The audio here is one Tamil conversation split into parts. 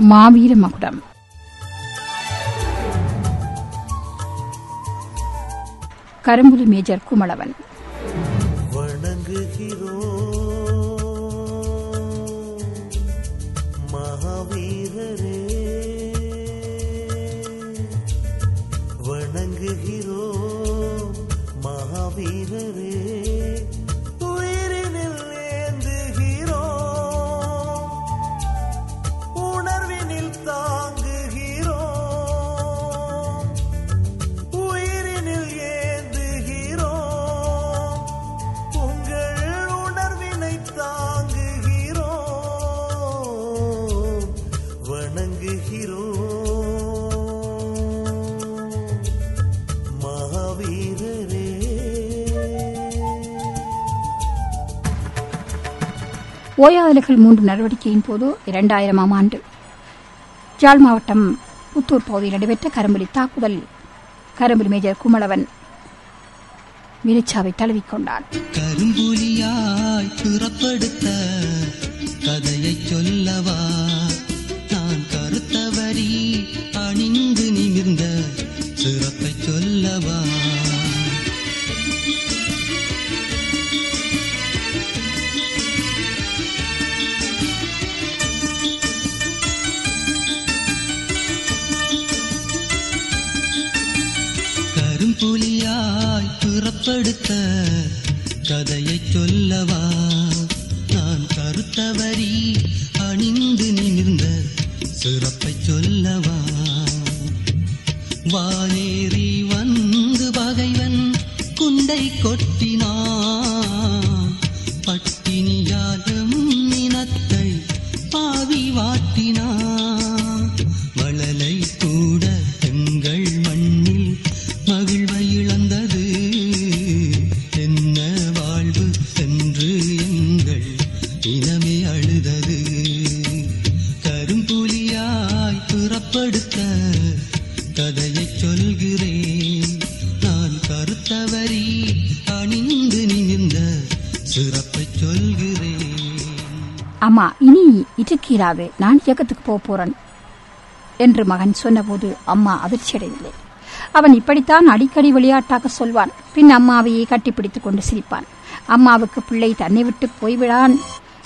மாவீர மகுடம் கரும்புலி மேஜர் குமளவன் வணங்குகிறோம் மகாவீரரே வணங்குகிறோம் மகாவீரரே உயிரினில் ஏந்துகிறோம் உணர்வினில் தாங்குகிறோம் உயிரினில் ஏந்துகிறோம் உங்கள் உணர்வினை தாங்குகிறோம் வணங்குகிறோம் மகாவீரரே ஓயாதலைகள் மூன்று நடவடிக்கையின் போது இரண்டாயிரமாம் ஆண்டு ஜாழ் மாவட்டம் புத்தூர் பகுதியில் நடைபெற்ற கரும்புலி தாக்குதல் கரும்புலி மேஜர் குமளவன் விரிச்சாவை தழுவிக்கொண்டான் கரும்புலியாய் புறப்படுத்த கதையை சொல்லவா நான் கருத்தவரி அணிந்து நிமிர்ந்த சிறப்பை சொல்லவா கரும்புலியாய் புறப்படுத்த கதையை சொல்லவா நான் கருத்தவரி அணிந்து நிமிர்ந்த சிறப்பை சொல்லவா வானேறி வந்து பகைவன் குண்டை கொட்டினான் பட்டினியாலும் இனத்தை பாவி வாட்டினான் வளலை கூட எங்கள் மண்ணில் மகிழ்வை இழந்தது என்ன வாழ்வு என்று எங்கள் இனமே அழுதது கரும்புலியாய் புறப்படுத்த கதையை சொல்கிறேன் நான் கருத்தவரி அணிந்து நிமிர்ந்த சிறப்பை சொல்கிறேன் அம்மா இனி இட்டுக்கீராது நான் இயக்கத்துக்கு போக போறேன் என்று மகன் சொன்னபோது அம்மா அதிர்ச்சியடையவில்லை அவன் இப்படித்தான் அடிக்கடி விளையாட்டாக சொல்வான் பின் அம்மாவையே கட்டிப்பிடித்துக் கொண்டு சிரிப்பான் அம்மாவுக்கு பிள்ளை தன்னை விட்டு போய்விடான்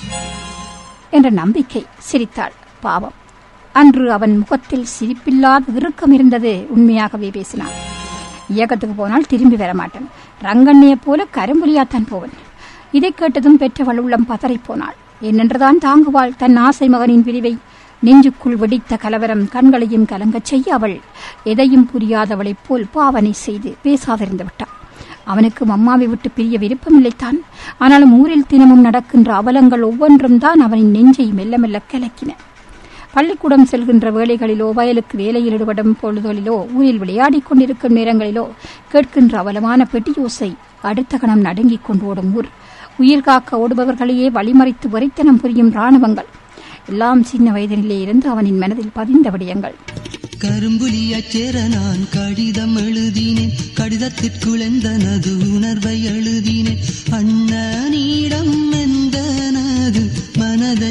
என்ற நம்பிக்கை சிரித்தாள் பாவம் அன்று அவன் முகத்தில் சிரிப்பில்லாத இறுக்கம் இருந்தது உண்மையாகவே பேசினான் இயக்கத்துக்கு போனால் திரும்பி வர மாட்டேன் ரங்கண்ணையைப் போல கரும்புலியாத்தான் போவன் இதைக் கேட்டதும் பெற்றவள் உள்ளம் பதறிப் போனாள் என்னென்றுதான் தாங்குவாள் தன் ஆசை மகனின் பிரிவை நெஞ்சுக்குள் வெடித்த கலவரம் கண்களையும் கலங்கச் செய்ய அவள் எதையும் புரியாதவளைப் போல் பாவனை செய்து பேசாதிருந்து விட்டாள் அவனுக்கும் அம்மாவை விட்டு பிரிய விருப்பமில்லைத்தான் ஆனாலும் ஊரில் தினமும் நடக்கின்ற அவலங்கள் ஒவ்வொன்றும் தான் அவனின் நெஞ்சை மெல்ல மெல்ல கலக்கின பள்ளிக்கூடம் செல்கின்ற வேளைகளிலோ வயலுக்கு வேலையில் ஈடுபடும் பொழுதுகளிலோ ஊரில் விளையாடிக் கொண்டிருக்கும் நேரங்களிலோ கேட்கின்ற அவலமான பெட்டியோசை அடுத்த கணம் நடுங்கிக் கொண்டு ஓடும் ஊர் உயிர் காக்க ஓடுபவர்களையே வழிமறித்து வரித்தனம் புரியும் ராணுவங்கள் எல்லாம் சின்ன வயதினிலே இருந்து அவனின் மனதில் பதிந்த விடயங்கள் கரும்புலியச் சேர நான் கடிதம் எழுதினேன் கடிதத்திற்குள் எந்தனது உணர்வை எழுதினேன் அண்ணனிடம் எந்தனது மனதை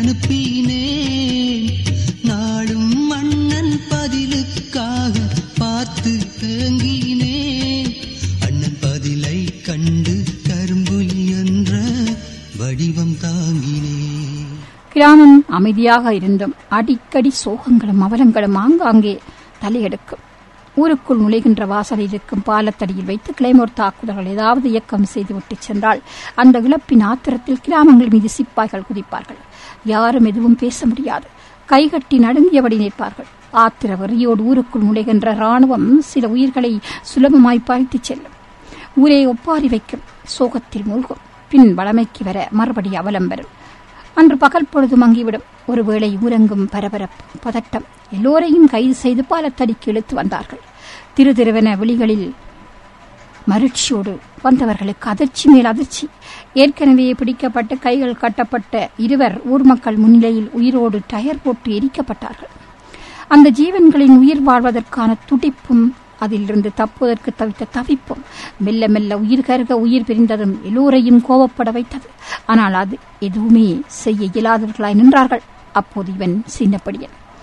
அனுப்பினேன் நாடும் மன்னன் பதிலுக்காக பார்த்து ஏங்கினேன் அண்ணன் பதிலை கண்டு கரும்புலி என்ற வடிவம் தாங்கினேன் கிராமம் அமைதியாக இருந்தும் அடிக்கடி சோகங்களும் அவலங்களும் ஆங்காங்கே தலையெடுக்கும் ஊருக்குள் நுழைகின்ற வாசலில் இருக்கும் பாலத்தடியில் வைத்து கிளைமோர் தாக்குதல்கள் ஏதாவது இயக்கம் செய்துவிட்டு சென்றால் அந்த இழப்பின் ஆத்திரத்தில் கிராமங்கள் மீது சிப்பாய்கள் குதிப்பார்கள் யாரும் எதுவும் பேச முடியாது கைகட்டி நடுங்கியபடி நிற்பார்கள் ஆத்திர வெறியோடு ஊருக்குள் நுழைகின்ற ராணுவம் சில உயிர்களை சுலபமாய் பறித்துச் செல்லும் ஊரே ஒப்பாரி வைக்கும் சோகத்தில் மூழ்கும் பின் வளமைக்கு வர மறுபடி அவலம் வரும் அன்று பகல் பொழுது மங்கிவிடும் ஒருவேளை ஊரங்கும் பரபரப்பு பதட்டம் எல்லோரையும் கைது செய்து பாலத்தடிக்கு இழுத்து வந்தார்கள் திரு திருவென விழிகளில் மகிழ்ச்சியோடு வந்தவர்களுக்கு அதிர்ச்சி மேல் அதிர்ச்சி ஏற்கனவே பிடிக்கப்பட்டு கைகள் கட்டப்பட்ட இருவர் ஊர் மக்கள் முன்னிலையில் உயிரோடு டயர் போட்டு எரிக்கப்பட்டார்கள் அந்த ஜீவன்களின் உயிர் வாழ்வதற்கான துடிப்பும் அதிலிருந்து தப்புவதற்கு தவித்த தவிப்பும் மெல்ல மெல்ல உயிர் கருக உயிர் பிரிந்ததும் எல்லோரையும் கோபப்பட வைத்தது ஆனால் அது எதுவுமே செய்ய இயலாதவர்களாய் நின்றார்கள் அப்போது இவன் சின்னப்படியன்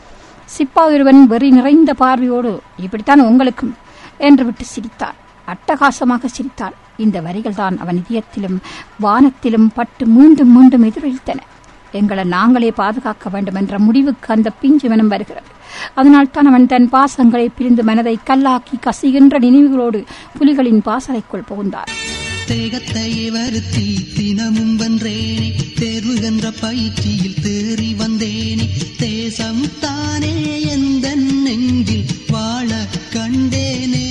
சிப்பாய் ஒருவன் வெறி நிறைந்த பார்வையோடு இப்படித்தான் உங்களுக்கும் என்று விட்டு சிரித்தான் அட்டகாசமாக சிரித்தான் இந்த வரிகள் தான் அவன் இதயத்திலும் வானத்திலும் பட்டு மீண்டும் மீண்டும் எதிரொலித்தன எங்களை நாங்களே பாதுகாக்க வேண்டும் என்ற முடிவுக்கு அந்த பிஞ்சு மனம் வருகிறது அதனால் தான் அவன் தன் பாசங்களை பிரிந்து மனதை கல்லாக்கி கசிகின்ற நினைவுகளோடு புலிகளின் பாசறைக்குள் புகுந்தான் தேகத்தையே வருத்தி தினமும் வென்றேனே தேர்வு என்ற பயிற்சியில் தேறி வந்தேனே தேசம் தானே எந்த நெஞ்சில் வாழ கண்டேனே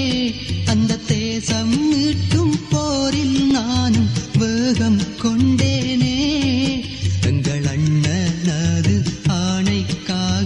அந்த தேசம் மீட்கும் போரில் நானும் வேகம் கொண்டேனே எங்கள் அண்ணனது ஆணைக்காக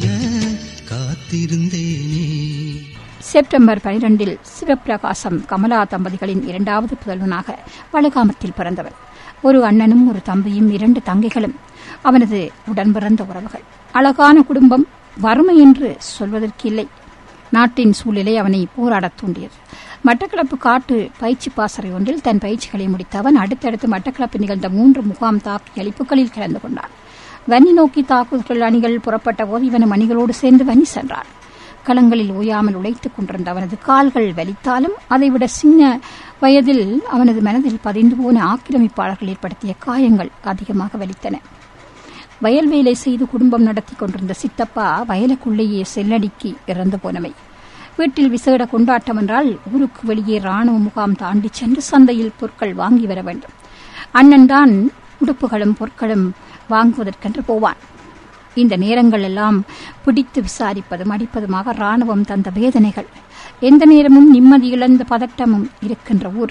காத்திருந்தேனே செப்டம்பர் பனிரெண்டில் சிவப்பிரகாசம் கமலா தம்பதிகளின் இரண்டாவது புதல்வனாக வளகாமத்தில் பிறந்தவன் ஒரு அண்ணனும் ஒரு தம்பியும் இரண்டு தங்கைகளும் அவனது உடன் பிறந்த உறவுகள் அழகான குடும்பம் வறுமை என்று சொல்வதற்கு இல்லை நாட்டின் சூழ்நிலை அவனை போராடத் தூண்டியது மட்டக்களப்பு காட்டு பயிற்சி பாசறை ஒன்றில் தன் பயிற்சிகளை முடித்த அவன் அடுத்தடுத்து மட்டக்களப்பு நிகழ்ந்த மூன்று முகாம் தாக்கி அளிப்புகளில் கலந்து கொண்டான் வன்னி நோக்கி தாக்குதல் அணிகள் புறப்பட்ட போது இவனும் அணிகளோடு சேர்ந்து வன்னி சென்றான் களங்களில் ஓயாமல் உழைத்துக் கொண்டிருந்த அவனது கால்கள் வலித்தாலும் அதைவிட சின்ன வயதில் அவனது மனதில் பதிந்து போன ஆக்கிரமிப்பாளர்கள் ஏற்படுத்திய காயங்கள் அதிகமாக வலித்தன வயல் வேலை செய்து குடும்பம் நடத்தி கொண்டிருந்த சித்தப்பா வயலுக்குள்ளேயே செல்லடிக்கு இறந்து போனவை வீட்டில் விசேட கொண்டாட்டம் என்றால் ஊருக்கு வெளியே ராணுவ முகாம் தாண்டி சென்று சந்தையில் பொருட்கள் வாங்கி வர வேண்டும் அண்ணன் தான் உடுப்புகளும் பொருட்களும் வாங்குவதற்கென்று போவான் இந்த நேரங்கள் எல்லாம் பிடித்து விசாரிப்பதும் அடிப்பதுமாக ராணுவம் தந்த வேதனைகள் எந்த நேரமும் நிம்மதி இழந்த பதட்டமும் இருக்கின்ற ஊர்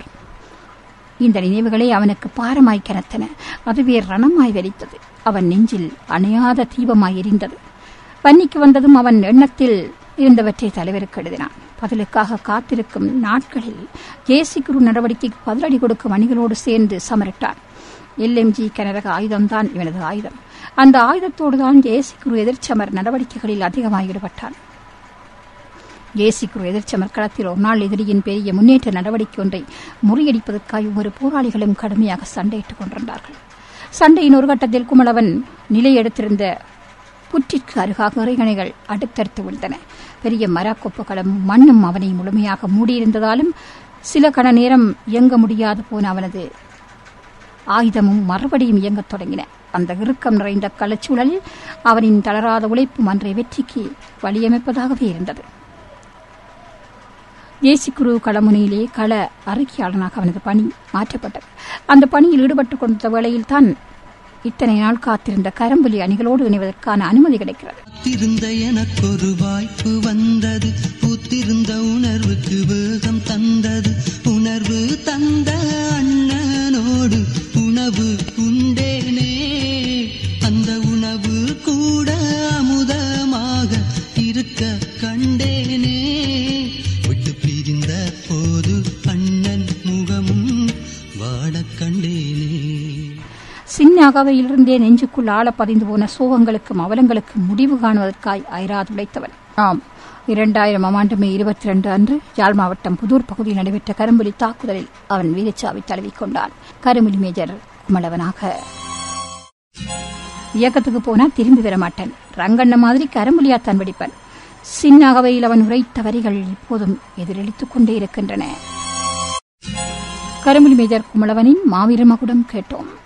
இந்த நினைவுகளே அவனுக்கு பாரமாய் கனத்தன அதுவே ரணமாய் வெடித்தது அவன் நெஞ்சில் அணையாத தீபமாய் எரிந்தது வன்னிக்கு வந்ததும் அவன் எண்ணத்தில் இருந்தவற்றை தலைவருக்கு எழுதினான் பதிலுக்காக காத்திருக்கும் நாட்களில் ஜேசி குரு நடவடிக்கைக்கு பதிலடி கொடுக்கும் அணிகளோடு சேர்ந்து சமரிட்டான் எல்எம்ஜி கனரக ஆயுதம்தான் இவனது ஆயுதம் அந்த ஆயுதத்தோடு தான் ஜேசி குரு எதிர்ச்சமர் நடவடிக்கைகளில் அதிகமாக ஈடுபட்டான் ஜேசி குரு எதிர்ச்சமர் களத்தில் ஒரு நாள் எதிரியின் பெரிய முன்னேற்ற நடவடிக்கை ஒன்றை முறியடிப்பதற்காக ஒவ்வொரு போராளிகளும் கடுமையாக சண்டையிட்டுக் கொண்டிருந்தார்கள் சண்டையின் ஒரு கட்டத்தில் குமளவன் நிலை எடுத்திருந்த புற்றிற்கு அருகாக இறைகணைகள் அடுத்தடுத்து விழுந்தன பெரிய மரக்கொப்புகளும் மண்ணும் அவனை முழுமையாக மூடியிருந்ததாலும் சில கண நேரம் இயங்க முடியாது போன அவனது ஆயுதமும் மறுபடியும் இயங்கத் தொடங்கின அந்த இறுக்கம் நிறைந்த களச்சூழலில் அவனின் தளராத உழைப்பும் அன்றைய வெற்றிக்கு வழியமைப்பதாகவே இருந்தது தேசிக்குரு களமுனையிலே கள அறிக்கையாளனாக அவனது பணி மாற்றப்பட்டது அந்த பணியில் ஈடுபட்டுக் கொண்ட வேளையில் தான் இத்தனை நாள் காத்திருந்த கரம்புலி அணிகளோடு இணைவதற்கான அனுமதி கிடைக்கிறது காத்திருந்த எனக்கொரு வாய்ப்பு வந்தது பூத்திருந்த உணர்வுக்கு வேகம் தந்தது உணர்வு தந்த அண்ணனோடு உணவு உண்டேனே அந்த உணவு கூட அமுதமாக இருக்க கண்டேனே விட்டு பிரிந்த போது அண்ணன் முகமும் வாடக் கண்டேனே சின்ன அகவையிலிருந்தே நெஞ்சுக்குள் ஆழ பதிந்து போன சோகங்களுக்கும் அவலங்களுக்கும் முடிவு காணுவதற்காய் அயராது உழைத்தவன் ஆம் இரண்டாயிரம் ஆண்டு மே இருபத்தி ரெண்டு அன்று யாழ் மாவட்டம் புதூர் பகுதியில் நடைபெற்ற கரும்புலி தாக்குதலில் அவன் வீரச்சாவை தழுவிக்கொண்டான் கரும்புலி மேஜர் குமளவனாக இயக்கத்துக்கு போனா திரும்பி வர மாட்டான் ரங்கண்ண மாதிரி கரும்புலியாத்தான் வெடிப்பன் சின்ன அகவையில் அவன் உரைத்த வரிகள் இப்போதும் எதிரொலித்துக் கொண்டே இருக்கின்றன கரும்புலி மேஜர் குமளவனின் மாவீர மகுடம் கேட்டோம்